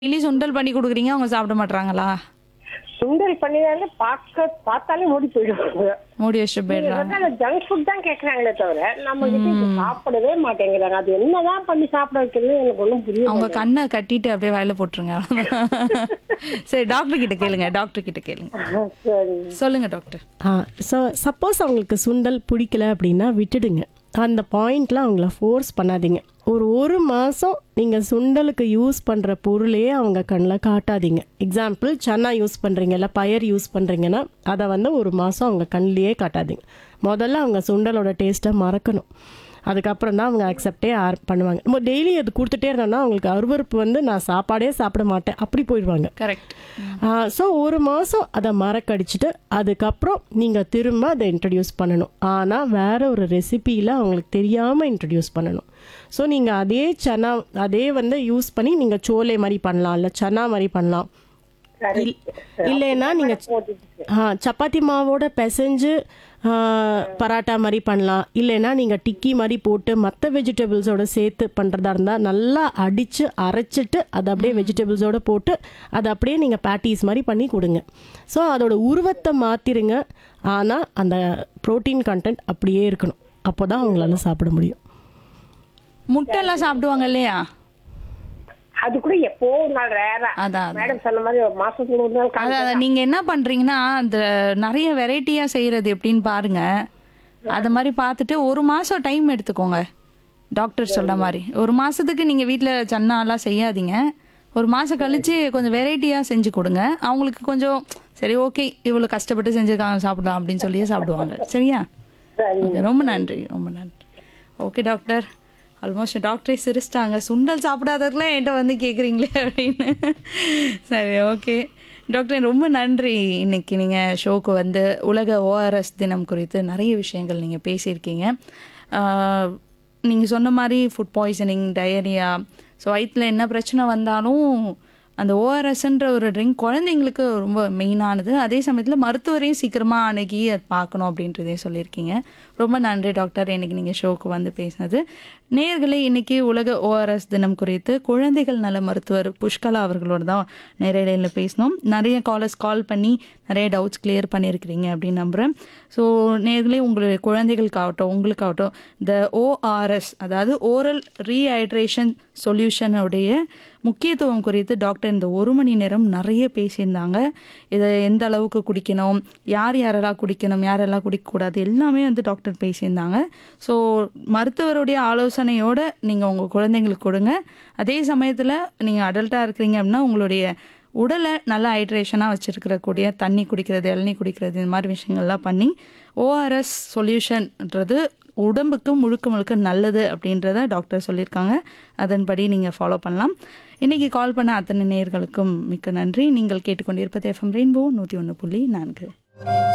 Daily சுண்டல் பண்ணி கொடுக்குறீங்க அவங்க சாப்பிட மாட்றாங்களா சுண்டல் பண்ணிதாங்க பார்க்க பார்த்தாலே மூடி போயிடுவாங்க மூடி வச்சுட்டு நீங்க போயிடுறாங்க வந்து அந்த ஜங்க் ஃபுட் தான் கேக்குறாங்களே தவிர நம்ம கிட்ட இது சாப்பிடவே மாட்டேங்கிறாங்க அது என்னதான் பண்ணி சாப்பிட வைக்கிறது எனக்கு ஒண்ணும் புரியல அவங்க கண்ணை கட்டிட்டு அப்படியே வாயில போட்டுருங்க சரி டாக்டர் கிட்ட கேளுங்க டாக்டர் கிட்ட கேளுங்க சரி சொல்லுங்க டாக்டர் ஆ ஸோ சப்போஸ் அவங்களுக்கு சுண்டல் பிடிக்கல அப்படின்னா விட்டுடுங்க அந்த பாயிண்ட்ல அவங்கள ஃபோர்ஸ் பண்ணாதீங்க ஒரு ஒரு மாதம் நீங்கள் சுண்டலுக்கு யூஸ் பண்ணுற பொருளையே அவங்க கண்ணில் காட்டாதீங்க எக்ஸாம்பிள் சன்னா யூஸ் பண்ணுறீங்க இல்லை பயர் யூஸ் பண்ணுறீங்கன்னா அதை வந்து ஒரு மாதம் அவங்க கண்ணிலேயே காட்டாதீங்க முதல்ல அவங்க சுண்டலோட டேஸ்ட்டை மறக்கணும் அதுக்கப்புறம் தான் அவங்க அக்செப்டே ஆர் பண்ணுவாங்க நம்ம டெய்லி அது கொடுத்துட்டே இருந்தோம்னா அவங்களுக்கு அருவருப்பு வந்து நான் சாப்பாடே சாப்பிட மாட்டேன் அப்படி போயிடுவாங்க கரெக்ட் ஸோ ஒரு மாதம் அதை மறக்கடிச்சிட்டு அதுக்கப்புறம் நீங்கள் திரும்ப அதை இன்ட்ரடியூஸ் பண்ணணும் ஆனால் வேற ஒரு ரெசிபியில் அவங்களுக்கு தெரியாமல் இன்ட்ரடியூஸ் பண்ணணும் ஸோ நீங்கள் அதே சனா அதே வந்து யூஸ் பண்ணி நீங்கள் சோலை மாதிரி பண்ணலாம் இல்லை சனா மாதிரி பண்ணலாம் இல்- இல்லைன்னா நீங்கள் ஆ சப்பாத்தி மாவோட பிசைஞ்சு ஆ, பராட்டா மாதிரி பண்ணலாம் இல்லைன்னா நீங்கள் டிக்கி மாதிரி போட்டு மற்ற வெஜிடபிள்ஸோட சேர்த்து பண்ணுறதா இருந்தால் நல்லா அடித்து அரைச்சிட்டு அதை அப்படியே வெஜிடபிள்ஸோட போட்டு அதை அப்படியே நீங்கள் பேட்டிஸ் மாதிரி பண்ணி கொடுங்க ஸோ அதோட உருவத்தை மாற்றிருங்க ஆனால் அந்த ப்ரோட்டீன் கண்டென்ட் அப்படியே இருக்கணும் அப்போ தான் அவங்களால சாப்பிட முடியும் முட்டை எல்லாம் சாப்பிடுவாங்க இல்லையா அது கூட எப்போ ஒரு நாள் ரேரா அதான் அதான். மேடம் சொன்ன மாதிரி ஒரு மாசத்துக்கு ஒரு நாள் அத காலையில அத நீங்க என்ன பண்றீங்கன்னா அந்த நிறைய வெரைட்டியா செய்யறது எப்படின்னு பாருங்க அத மாதிரி பார்த்துட்டு ஒரு மாசம் டைம் எடுத்துக்கோங்க டாக்டர் சொல்ற மாதிரி ஒரு மாசத்துக்கு நீங்க வீட்ல சன்னாலாம் செய்யாதீங்க ஒரு மாசம் கழிச்சு கொஞ்சம் வெரைட்டியா செஞ்சு கொடுங்க அவங்களுக்கு கொஞ்சம் சரி ஓகே இவ்வளவு கஷ்டப்பட்டு செஞ்சிருக்காங்க சாப்பிடலாம் அப்படின்னு சொல்லியே சாப்பிடுவாங்க சரியா சரி Okay, ரொம்ப நன்றி ரொம்ப நன்றி ஓகே டாக்டர் ஆல்மோஸ்ட் டாக்டரே சிரிச்சிட்டாங்க சுண்டல் சாப்பிடாதவர்களே என்கிட்ட வந்து கேட்குறீங்களே அப்படின்னு சரி ஓகே டாக்டர் ரொம்ப நன்றி இன்னைக்கு நீங்கள் ஷோக்கு வந்து உலக ஓஆர்எஸ் தினம் குறித்து நிறைய விஷயங்கள் நீங்கள் பேசியிருக்கீங்க நீங்கள் சொன்ன மாதிரி ஃபுட் பாய்சனிங் டயரியா ஸோ வயிற்றில் என்ன பிரச்சனை வந்தாலும் அந்த ஓஆர்எஸ்ன்ற ஒரு ட்ரிங்க் குழந்தைங்களுக்கு ரொம்ப மெயினானது அதே சமயத்தில் மருத்துவரையும் சீக்கிரமாக அணுகி அதை பார்க்கணும் அப்படின்றதையும் சொல்லியிருக்கீங்க ரொம்ப நன்றி டாக்டர் இன்னைக்கு நீங்கள் ஷோக்கு வந்து பேசினது நேயர்களே இன்னைக்கு உலக ஓஆர்எஸ் தினம் குறித்து குழந்தைகள் நல மருத்துவர் புஷ்கலா அவர்களோட தான் நேரடியில் பேசினோம் நிறைய காலர்ஸ் கால் பண்ணி நிறைய டவுட்ஸ் கிளியர் பண்ணியிருக்கிறீங்க அப்படின்னு நம்புகிறேன் ஸோ நேர்களே உங்களுடைய குழந்தைகளுக்காகட்டும் உங்களுக்காகட்டும் இந்த ஓஆர்எஸ் அதாவது ஓரல் ரீஹைட்ரேஷன் சொல்யூஷனுடைய முக்கியத்துவம் குறித்து டாக்டர் இந்த ஒரு மணி நேரம் நிறைய பேசியிருந்தாங்க இதை எந்த அளவுக்கு குடிக்கணும் யார் யாரெல்லாம் குடிக்கணும் யாரெல்லாம் குடிக்கக்கூடாது எல்லாமே வந்து டாக்டர் பேசியிருந்தாங்க ஸோ மருத்துவருடைய ஆலோசனையோட நீங்கள் உங்கள் குழந்தைங்களுக்கு கொடுங்க அதே சமயத்தில் நீங்கள் அடல்ட்டாக இருக்கிறீங்க அப்படின்னா உங்களுடைய உடலை நல்லா ஹைட்ரேஷனாக வச்சுருக்கிற கூடிய தண்ணி குடிக்கிறது இளநீ குடிக்கிறது இந்த மாதிரி விஷயங்கள்லாம் பண்ணி ஓஆர்எஸ் சொல்யூஷன்ன்றது உடம்புக்கு முழுக்க முழுக்க நல்லது அப்படின்றத டாக்டர் சொல்லியிருக்காங்க அதன்படி நீங்கள் ஃபாலோ பண்ணலாம் இன்றைக்கி கால் பண்ண அத்தனை நேயர்களுக்கும் மிக்க நன்றி நீங்கள் கேட்டுக்கொண்டிருப்பது எஃப்எம் ரெயின்போ நூற்றி ஒன்று புள்ளி நான்கு